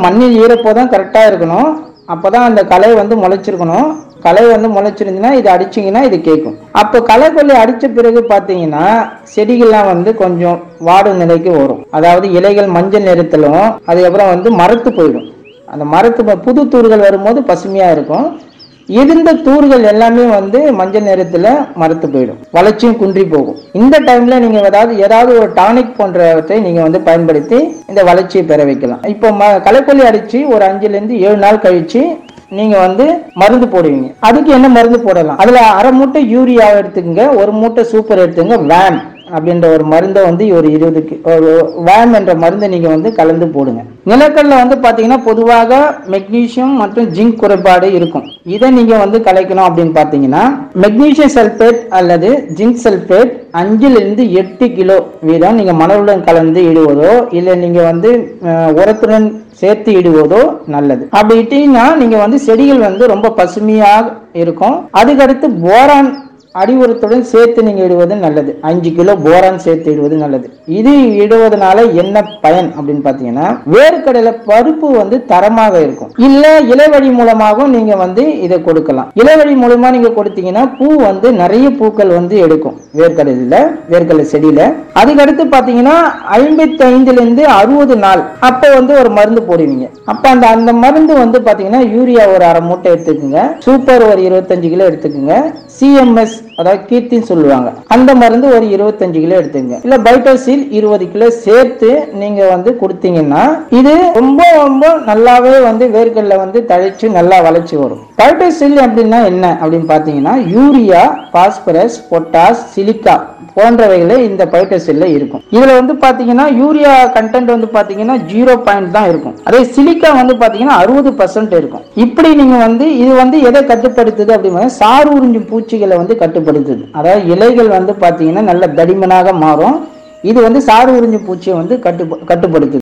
மண்ணில் ஈரப்பதம் கரெக்டாக இருக்கணும் அப்போ தான் அந்த களை வந்து முளைச்சிருக்கணும் களை வந்து முளைச்சிருந்துன்னா இது அடிச்சிங்கன்னா இது கேட்கும் அப்போ களைக்கொல்லி அடித்த பிறகு பார்த்தீங்கன்னா செடிகள்லாம் வந்து கொஞ்சம் வாடும் நிலைக்கு வரும் அதாவது இலைகள் மஞ்சள் நிறத்திலும் அதுக்கப்புறம் வந்து மரத்து போயிடும் அந்த மரத்து ப- புது தூர்கள் வரும்போது பசுமையாக இருக்கும் இருந்த தூர்கள் எல்லாமே வந்து மஞ்சள் நிறத்துல மரத்து போயிடும் வளர்ச்சியும் குன்றி போகும் இந்த டைம்ல நீங்க ஏதாவது ஏதாவது ஒரு டானிக் போன்றவற்றை நீங்க வந்து பயன்படுத்தி இந்த வளர்ச்சியை பெற வைக்கலாம் இப்போ ம களைக்கொல்லி அடிச்சு ஒரு அஞ்சுல இருந்து ஏழு நாள் கழிச்சு நீங்க வந்து மருந்து போடுவீங்க அதுக்கு என்ன மருந்து போடலாம் அதுல அரை மூட்டை யூரியா எடுத்துக்கங்க ஒரு மூட்டை சூப்பர் எடுத்துங்க வேம் அப்படின்ற ஒரு மருந்தை வந்து ஒரு இருபது கி- ஒரு வேம் என்ற மருந்தை நீங்க வந்து கலந்து போடுங்க நிலக்கல்ல வந்து பாத்தீங்கன்னா பொதுவாக மெக்னீசியம் மற்றும் ஜிங்க் குறைபாடு இருக்கும் இதை நீங்க வந்து கலைக்கணும் அப்படின்னு பாத்தீங்கன்னா மெக்னீசியம் சல்பேட் அல்லது ஜிங்க் சல்பேட் அஞ்சுல இருந்து எட்டு கிலோ வீதம் நீங்க மணலுடன் கலந்து இடுவதோ இல்ல நீங்க வந்து அஹ், உரத்துடன் சேர்த்து இடுவதோ நல்லது அப்படி இட்டீங்கன்னா நீங்க வந்து செடிகள் வந்து ரொம்ப பசுமையாக இருக்கும் அதுக்கடுத்து போரான் அடி உரத்துடன் சேர்த்து நீங்க இடுவது நல்லது அஞ்சு கிலோ போரான் சேர்த்து இடுவது நல்லது இது இடுவதனால என்ன பயன் அப்படின்னு பாத்தீங்கன்னா வேர்க்கடலை பருப்பு வந்து தரமாக இருக்கும் இல்ல இலைவழி மூலமாகவும் நீங்க வந்து இதை கொடுக்கலாம் இலைவழி மூலமா நீங்க கொடுத்தீங்கன்னா பூ வந்து நிறைய பூக்கள் வந்து எடுக்கும் வேர்க்கடலையில வேர்க்கடலை செடியில அதுக்கடுத்து பாத்தீங்கன்னா ஐம்பத்தி ஐந்துல இருந்து அறுபது நாள் அப்ப வந்து ஒரு மருந்து போடுவீங்க அப்ப அந்த அந்த மருந்து வந்து பாத்தீங்கன்னா யூரியா ஒரு அரை மூட்டை எடுத்துக்கோங்க சூப்பர் ஒரு இருபத்தஞ்சு கிலோ எடுத்துக்கோங்க சிஎம்எஸ் அதாவது கீர்த்தின்னு சொல்லுவாங்க அந்த மருந்து ஒரு இருபத்தஞ்சு கிலோ எடுத்துங்க இல்ல பைட்டோசில் இருபது கிலோ சேர்த்து நீங்க வந்து கொடுத்தீங்கன்னா இது ரொம்ப ரொம்ப நல்லாவே வந்து வேர்க்கடலை வந்து தழைச்சு நல்லா வளர்ச்சி வரும் பைட்டோசில் அப்படின்னா என்ன அப்படின்னு பாத்தீங்கன்னா யூரியா பாஸ்பரஸ் பொட்டாஸ் சிலிக்கா போன்றவைகளே இந்த பைட்டோசில்ல இருக்கும் இதுல வந்து பாத்தீங்கன்னா யூரியா கண்டென்ட் வந்து பாத்தீங்கன்னா ஜீரோ பாயிண்ட் தான் இருக்கும் அதே சிலிக்கா வந்து பாத்தீங்கன்னா அறுபது பர்சன்ட் இருக்கும் இப்படி நீங்க வந்து இது வந்து எதை கட்டுப்படுத்துது அப்படின்னா சாறு உறிஞ்சும் பூச்சிகளை வந்து கட்டுப்படுத்துது அதாவது இலைகள் வந்து பாத்தீங்கன்னா நல்ல தடிமனாக மாறும் இது வந்து சாறு உறிஞ்சும் பூச்சியை வந்து கட்டு கட்டுப்படுத்துது